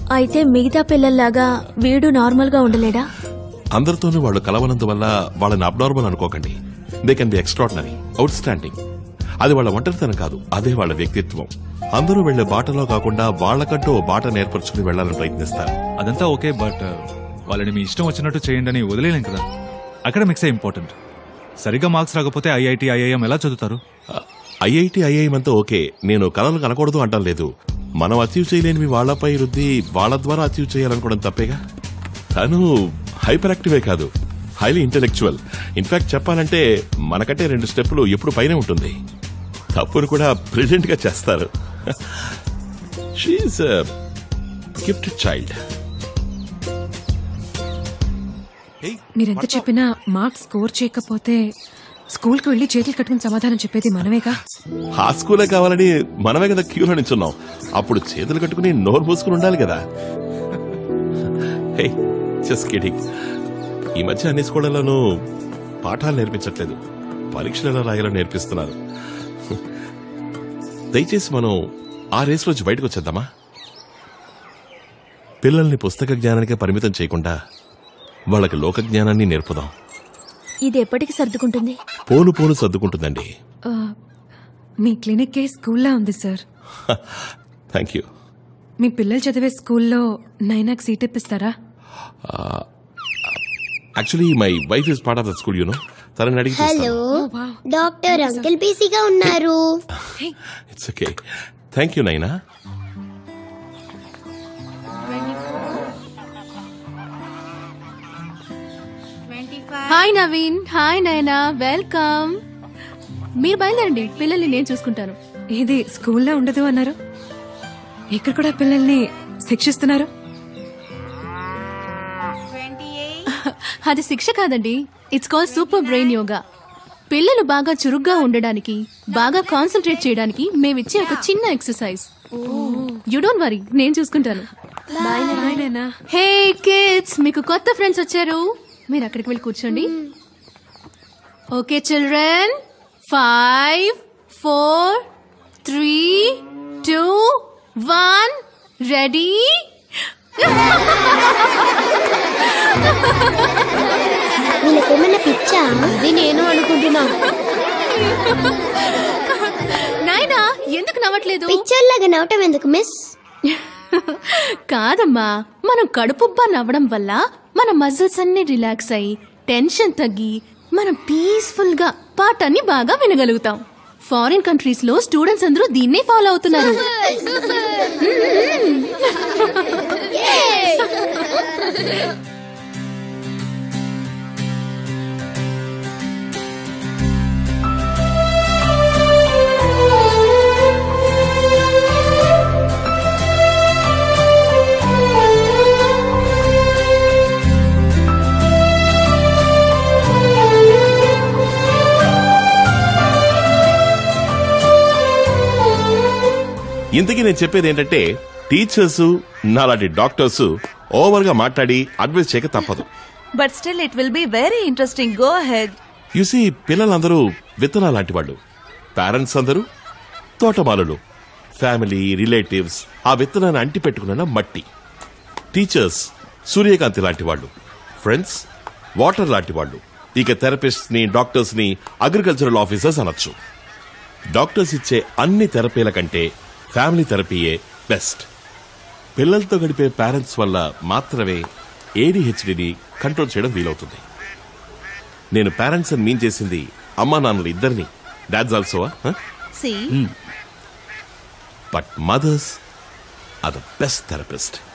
అయితే మిగతా పిల్లల్లాగా వీడు నార్మల్ గా ఉండలేడా అందరితోనూ వాళ్ళు కలవనందువల్ల వాళ్ళని అబ్నార్మల్ అనుకోకండి they can be extraordinary outstanding అది వాళ్ళ ఒంటరితనం కాదు అదే వాళ్ళ వ్యక్తిత్వం అందరూ వెళ్లే బాటలో కాకుండా వాళ్ళకంటూ ఓ బాట నేర్పరచుకుని వెళ్లాలని ప్రయత్నిస్తారు అదంతా ఓకే బట్ వాళ్ళని మీ ఇష్టం వచ్చినట్టు చేయండి అని వదిలేలేం కదా అకాడమిక్సే ఇంపార్టెంట్ సరిగ్గా మార్క్స్ రాకపోతే ఐఐటి ఐఐఎం ఎలా చదువుతారు ఐఐటి ఐఐఎం అంతా ఓకే నేను కలలు కనకూడదు అంటాం లేదు మనం అచీవ్ చేయలేనివి వాళ్ళపై రుద్ది వాళ్ళ ద్వారా అచీవ్ చేయాలనుకోవడం తప్పేగా తను హైపర్ యాక్టివే కాదు హైలీ ఇంటెలెక్చువల్ ఇన్ఫాక్ట్ చెప్పాలంటే మనకంటే రెండు స్టెప్పులు ఎప్పుడు పైనే ఉంటుంది తప్పును కూడా బ్రిలియంట్ గా చేస్తారు షీఈ్ గిఫ్టెడ్ చైల్డ్ మీరెంత చెప్పినా మార్క్స్ స్కోర్ చేయకపోతే స్కూల్కి వెళ్ళి చేతులు కట్టుకుని సమాధానం చెప్పేది మనమేగా ఆ స్కూలే కావాలని మనమే కదా క్యూలో నించున్నాం అప్పుడు చేతులు కట్టుకుని నోరు మూసుకుని ఉండాలి కదా హే జస్ట్ కిడింగ్ ఈ మధ్య అన్ని స్కూళ్లలోనూ పాఠాలు నేర్పించట్లేదు పరీక్షలు ఎలా రాయాలో నేర్పిస్తున్నారు దయచేసి మనం ఆ రేస్ నుంచి బయటకు వచ్చేద్దామా పిల్లల్ని పుస్తక జ్ఞానానికే పరిమితం చేయకుండా వాళ్ళకి లోక జ్ఞానాన్ని నేర్పుదాం ఇది ఎప్పటికి సర్దుకుంటుంది పోను పోను సర్దుకుంటుందండి ఆ, మీ క్లినిక్కే స్కూల్లా ఉంది సార్ థ్యాంక్ యూ మీ పిల్లలు చదివే స్కూల్లో నైనాక్ సీట్ ఇప్పిస్తారా actually my wife is part of the school you know తనని అడిగి హలో డాక్టర్ అంకిల్ బిజీగా ఉన్నారు it's okay thank you Naina hi Naveen hi Naina welcome మీరు బయలుదేరండి పిల్లల్ని నేను చూసుకుంటాను ఇది స్కూల్లో ఉండదు అన్నారు ఇక్కడ కూడా పిల్లల్ని శిక్షిస్తున్నారు అది శిక్ష కాదండి it's call super brain yoga పిల్లలు బాగా చురుగ్గా ఉండడానికి బాగా కాన్సన్ట్రేట్ చేయడానికి మేమిచ్చే ఒక చిన్న ఎక్సర్సైజ్ యు డోంట్ వరీ నేను చూసుకుంటాను హే కిడ్స్ మీకు కొత్త ఫ్రెండ్స్ వచ్చారు మీరు అక్కడికి వెళ్ళి కూర్చోండి okay children five four three two one ready వీళ్ళకేమైనా పిచ్చా అది నేను అనుకుంటున్నా నాయనా ఎందుకు నవ్వట్లేదు పిచ్చర్లాగా నవ్వటం ఎందుకు మిస్ కాదమ్మా మనం కడుపుబ్బా నవ్వడం వల్ల మన మజిల్స్ అన్ని రిలాక్స్ అయ్యి టెన్షన్ తగ్గి మనం పీస్ఫుల్ గా పాఠాన్ని బాగా వినగలుగుతాం ఫారిన్ కంట్రీస్ లో స్టూడెంట్స్ అందరూ దీన్నే ఫాలో అవుతున్నారు ఇంతకీ నేను చెప్పేది ఏంటంటే టీచర్స్ నాలాంటి డాక్టర్స్ ఓవర్ గా మాట్లాడి అడ్వైస్ చేయక తప్పదు But still, it will be very interesting. Go ahead. You see పిల్లలందరూ విత్తనాలు లాంటి వాళ్ళు పేరెంట్స్ అందరూ తోటమాలులు ఫ్యామిలీ రిలేటివ్స్ ఆ విత్తనాన్ని అంటి పెట్టుకున్న మట్టి టీచర్స్ సూర్యకాంతి లాంటి వాళ్ళు ఫ్రెండ్స్ వాటర్ లాంటి వాళ్ళు ఇక థెరపిస్ట్ ని డాక్టర్స్ ని అగ్రికల్చరల్ ఆఫీసర్స్ అనొచ్చు డాక్టర్స్ ఇచ్చే అన్ని థెరపీల కంటే ఫ్యామిలీ థెరపీయే బెస్ట్ పిల్లలతో గడిపే పేరెంట్స్ వల్ల మాత్రమే ఏడిహెచ్డిని కంట్రోల్ చేయడం వీలవుతుంది నేను పేరెంట్స్ అని మీన్ చేసింది అమ్మా నాన్నలు ఇద్దరిని dads also See? But mothers are the best therapist